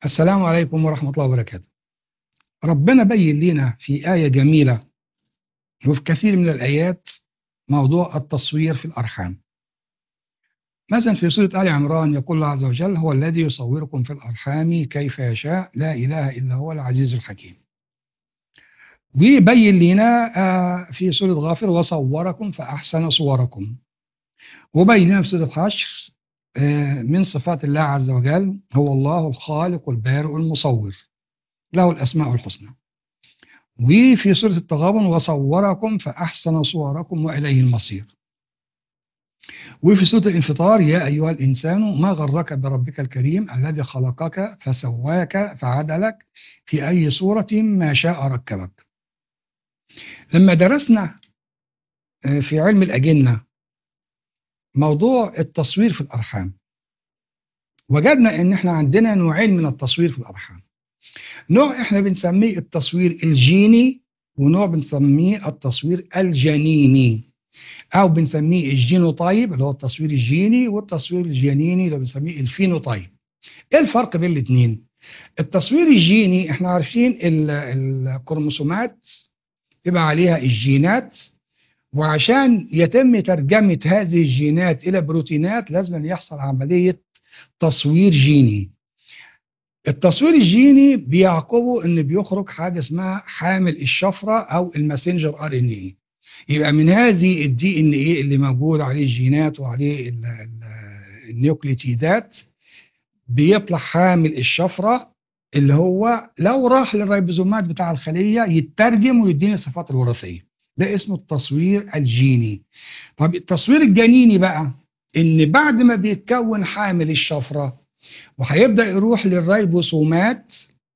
السلام عليكم ورحمة الله وبركاته ربنا بين لنا في آية جميلة وفي كثير من الآيات موضوع التصوير في الأرحام مثلا في سورة آل عمران يقول الله عز وجل هو الذي يصوركم في الأرحام كيف يشاء لا إله إلا هو العزيز الحكيم ويبين لنا آه، في سورة غافر وصوركم فأحسن صوركم وبين لنا في سورة حشر آه، من صفات الله عز وجل هو الله الخالق البارئ المصور له الأسماء الحسنى وفي سورة التغابن وصوركم فأحسن صوركم وإليه المصير وفي سورة الانفطار يا أيها الإنسان ما غرك بربك الكريم الذي خلقك فسواك فعدلك في أي صورة ما شاء ركبك لما درسنا آه، في علم الأجنة موضوع التصوير في الأرحام وجدنا ان احنا عندنا نوعين من التصوير في الأرحام نوع احنا بنسميه التصوير الجيني ونوع بنسميه التصوير الجنيني او بنسميه الجينوتايب اللي هو التصوير الجيني والتصوير الجنيني اللي بنسميه الفينوتايب ايه الفرق بين الاثنين التصوير الجيني احنا عارفين ال- الكروموسومات يبقى عليها الجينات وعشان يتم ترجمة هذه الجينات إلى بروتينات لازم أن يحصل عملية تصوير جيني التصوير الجيني بيعقبه ان بيخرج حاجه اسمها حامل الشفره او الماسنجر ار ان اي يبقى من هذه الدي ان اي اللي موجود عليه الجينات وعليه ال- ال- النيوكليتيدات بيطلع حامل الشفره اللي هو لو راح للريبوزومات بتاع الخليه يترجم ويديني الصفات الوراثيه ده اسمه التصوير الجيني طب التصوير الجنيني بقى ان بعد ما بيتكون حامل الشفره وهيبدا يروح للريبوسومات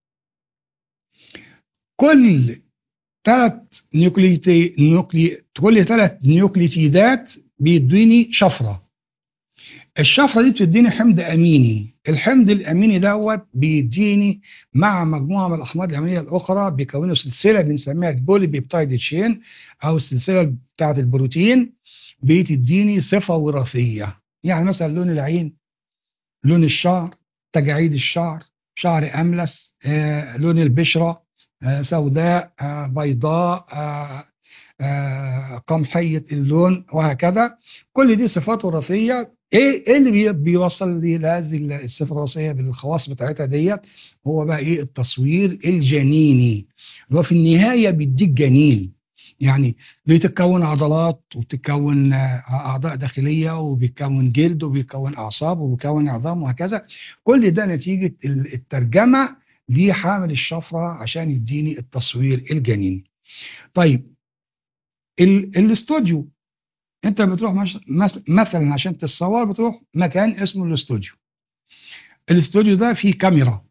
كل ثلاث نيوكليتي نيوكلي كل ثلاث نيوكليتيدات بيديني شفره الشفره دي بتديني حمض اميني الحمض الاميني دوت بيديني مع مجموعه من الاحماض الامينيه الاخرى بيكونوا سلسله بنسميها البولي بيبتايد تشين او السلسله بتاعه البروتين بتديني صفه وراثيه يعني مثلا لون العين لون الشعر تجاعيد الشعر شعر املس آه، لون البشره آه، سوداء آه، بيضاء آه، آه، قمحيه اللون وهكذا كل دي صفات وراثيه ايه ايه اللي بي- بيوصل لي لهذه الصفه الوراثيه بالخواص بتاعتها ديت هو بقى ايه التصوير الجنيني اللي هو في النهايه بيديك جنين يعني بتتكون عضلات وبتتكون آه، اعضاء داخليه وبيتكون جلد وبيتكون اعصاب وبيكون عظام وهكذا كل ده نتيجه ال- الترجمه لحامل الشفره عشان يديني التصوير الجنيني طيب ال- الاستوديو انت بتروح مش... مس- مثلا عشان تتصور بتروح مكان اسمه الاستوديو الاستوديو ده فيه كاميرا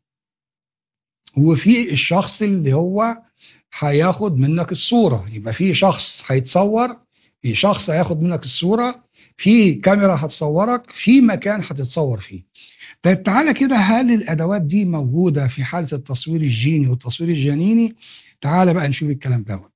وفي الشخص اللي هو هياخد منك الصورة يبقى في شخص هيتصور في شخص هياخد منك الصورة في كاميرا هتصورك في مكان هتتصور فيه طيب تعالى كده هل الأدوات دي موجودة في حالة التصوير الجيني والتصوير الجنيني تعالى بقى نشوف الكلام دوت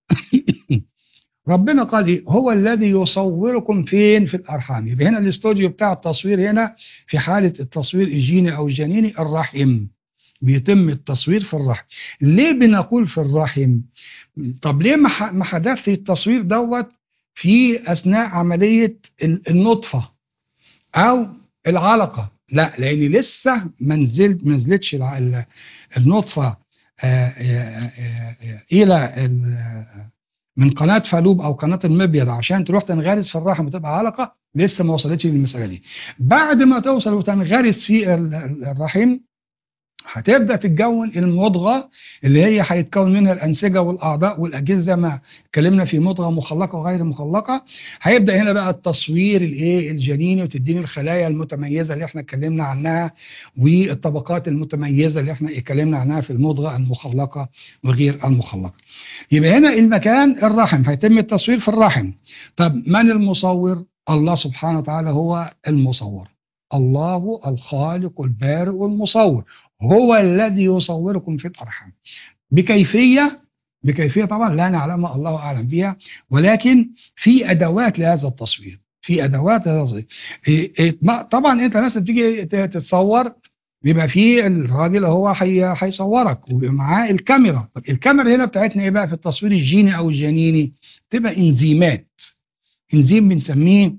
ربنا قال ايه هو الذي يصوركم فين في الارحام يبقى هنا الاستوديو بتاع التصوير هنا في حاله التصوير الجيني او الجنيني الرحم بيتم التصوير في الرحم ليه بنقول في الرحم طب ليه ما ح- ما حدث التصوير دوت في اثناء عمليه ال- النطفه او العلقه لا لان لسه ما نزلت ما نزلتش الع- ال- النطفه آه، آه، آه، آه، الى ال- من قناه فالوب او قناه المبيض عشان تروح تنغرس في الرحم وتبقى علقه لسه ما وصلتش للمساله دي بعد ما توصل وتنغرس في ال- ال- الرحم هتبدا تتكون المضغه اللي هي هيتكون منها الانسجه والاعضاء والاجهزه ما اتكلمنا في مضغه مخلقه وغير مخلقه هيبدا هنا بقى التصوير الايه الجنيني وتديني الخلايا المتميزه اللي احنا اتكلمنا عنها والطبقات المتميزه اللي احنا اتكلمنا عنها في المضغه المخلقه وغير المخلقه يبقى هنا المكان الرحم هيتم التصوير في الرحم طب من المصور الله سبحانه وتعالى هو المصور الله الخالق البارئ المصور هو الذي يصوركم في الارحام بكيفيه بكيفيه طبعا لا نعلمها الله اعلم بها ولكن في ادوات لهذا التصوير في ادوات لهذا التصوير إيه- إيه، ما- طبعا انت مثلا تيجي ت- تتصور بيبقى فيه الراجل هو هي- هيصورك وبيبقى معاه الكاميرا طب الكاميرا هنا بتاعتنا ايه بقى في التصوير الجيني او الجنيني تبقى انزيمات انزيم بنسميه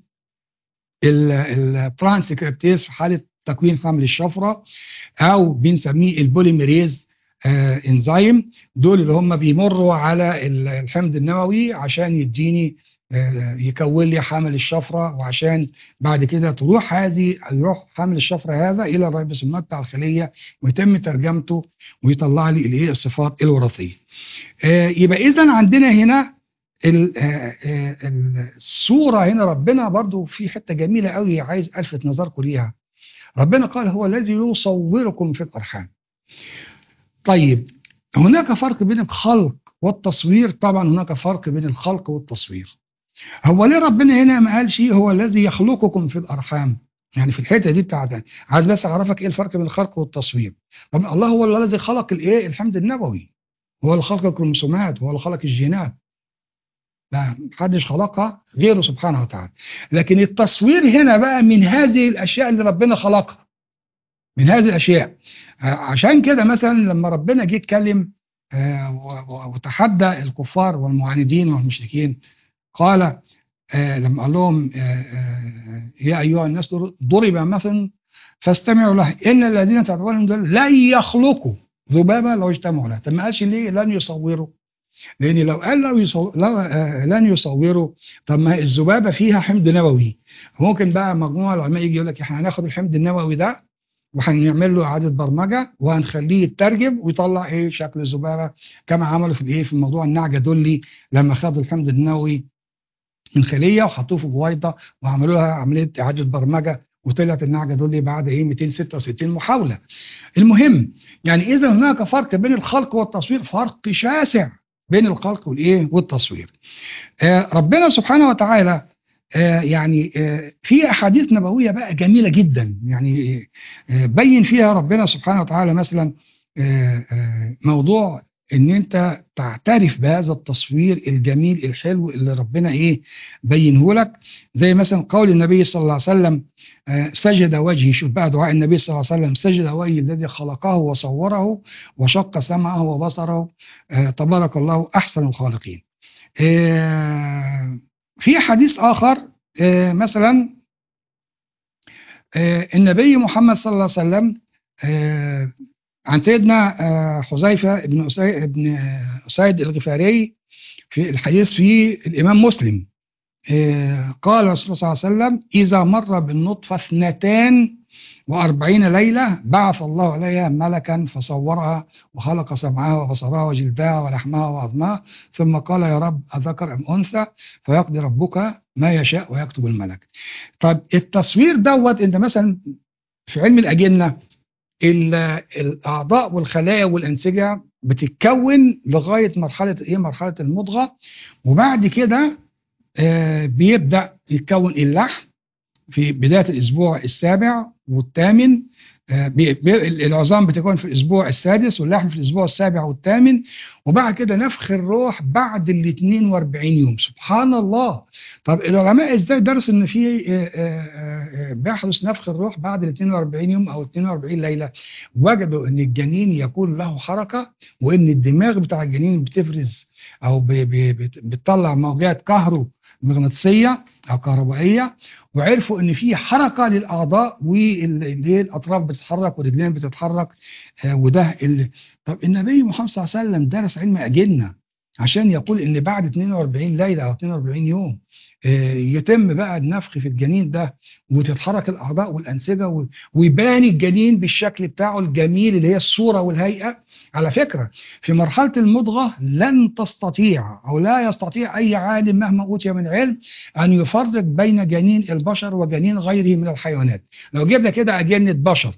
الترانسكريبتيز في حاله تكوين حمل الشفره او بنسميه البوليميريز آه انزيم دول اللي هم بيمروا على ال- الحمض النووي عشان يديني آه، يكون لي حمل الشفره وعشان بعد كده تروح هذه يروح حمل الشفره هذا الى الريبوسومات بتاع الخليه ويتم ترجمته ويطلع لي الايه الصفات الوراثيه. آه، يبقى اذا عندنا هنا ال- آه، آه، الصوره هنا ربنا برضو في حته جميله قوي عايز الفت نظركم ليها. ربنا قال هو الذي يصوركم في الارحام. طيب هناك فرق بين الخلق والتصوير طبعا هناك فرق بين الخلق والتصوير. هو ليه ربنا هنا ما قالش هو الذي يخلقكم في الارحام؟ يعني في الحته دي بتاعت عايز بس اعرفك ايه الفرق بين الخلق والتصوير. طب الله هو الذي خلق الايه؟ الحمض النووي. هو اللي خلق الكروموسومات هو اللي خلق الجينات. لا محدش خلقها غيره سبحانه وتعالى. لكن التصوير هنا بقى من هذه الاشياء اللي ربنا خلقها. من هذه الاشياء. آه، عشان كده مثلا لما ربنا جه يتكلم آه، و- و- وتحدى الكفار والمعاندين والمشركين قال آه، لما قال لهم آه، آه، يا ايها الناس ضرب مثل فاستمعوا له ان الذين تدعون دول لن يخلقوا ذبابه لو اجتمعوا لها طب ما قالش ليه لن يصوروا لان لو قال لو, يصو... لو آه لن يصوروا طب ما الذبابه فيها حمض نووي ممكن بقى مجموعه العلماء يجي يقول لك احنا هناخد الحمض النووي ده وهنعمل له اعاده برمجه وهنخليه يترجم ويطلع ايه شكل الذبابه كما عملوا في الايه في موضوع النعجه دولي لما خدوا الحمض النووي من خليه وحطوه في بويضه وعملوا لها عمليه اعاده برمجه وطلعت النعجه دول بعد ايه 266 محاوله. المهم يعني اذا هناك فرق بين الخلق والتصوير فرق شاسع بين الخلق والايه والتصوير. آه ربنا سبحانه وتعالى آه يعني آه في احاديث نبويه بقى جميله جدا يعني آه بين فيها ربنا سبحانه وتعالى مثلا آه آه موضوع ان انت تعترف بهذا التصوير الجميل الحلو اللي ربنا ايه بينه لك زي مثلا قول النبي صلى الله عليه وسلم آه، سجد وجهي شوف بقى دعاء النبي صلى الله عليه وسلم سجد وجهي الذي خلقه وصوره وشق سمعه وبصره آه، تبارك الله احسن الخالقين آه، في حديث اخر آه، مثلا آه، النبي محمد صلى الله عليه وسلم آه، عن سيدنا آه، حذيفه بن أسي- بن اسيد الغفاري في الحديث في الامام مسلم آه، قال رسول الله صلى الله عليه وسلم اذا مر بالنطفه اثنتان وأربعين ليلة بعث الله عليها ملكا فصورها وخلق سمعها وبصرها وجلدها ولحمها وعظمها ثم قال يا رب أذكر أم أنثى فيقضي ربك ما يشاء ويكتب الملك طب التصوير دوت انت مثلا في علم الأجنة ال- الأعضاء والخلايا والأنسجة بتتكون لغاية مرحلة إيه مرحلة المضغة وبعد كده آه، بيبدأ يتكون اللحم في بداية الأسبوع السابع والثامن آه، بي- بي- العظام بتكون في الأسبوع السادس واللحم في الأسبوع السابع والثامن وبعد كده نفخ الروح بعد ال 42 يوم سبحان الله طب العلماء ازاي درسوا ان في آه، آه، آه، بيحدث نفخ الروح بعد ال 42 يوم او 42 ليله وجدوا ان الجنين يكون له حركه وان الدماغ بتاع الجنين بتفرز او ب- ب- بت- بتطلع موجات كهرومغناطيسيه او كهربائيه وعرفوا ان في حركه للاعضاء والاطراف بتتحرك والرجلين بتتحرك آه، وده اللي طب النبي محمد صلى الله عليه وسلم درس علم اجنه عشان يقول ان بعد 42 ليله او 42 يوم آه، يتم بقى النفخ في الجنين ده وتتحرك الاعضاء والانسجه و- ويبان الجنين بالشكل بتاعه الجميل اللي هي الصوره والهيئه على فكره في مرحله المضغه لن تستطيع او لا يستطيع اي عالم مهما اوتي من علم ان يفرق بين جنين البشر وجنين غيره من الحيوانات لو جبنا كده اجنه بشر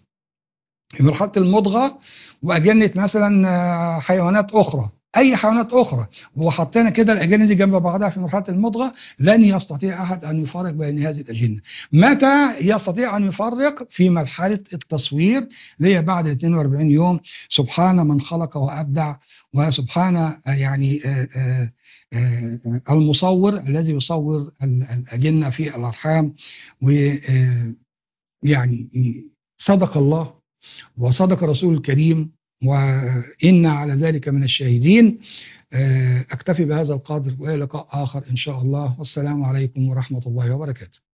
في مرحله المضغه واجنه مثلا آه، حيوانات اخرى اي حيوانات اخرى وحطينا كده الاجنه دي جنب بعضها في مرحله المضغه لن يستطيع احد ان يفرق بين هذه الاجنه متى يستطيع ان يفرق في مرحله التصوير اللي هي بعد 42 يوم سبحان من خلق وابدع وسبحان آه، يعني آه، آه، آه، المصور الذي يصور ال- الاجنه في الارحام و آه، يعني صدق الله وصدق رسول الكريم وإنا على ذلك من الشاهدين آه، أكتفي بهذا القدر وإلى لقاء آخر إن شاء الله والسلام عليكم ورحمة الله وبركاته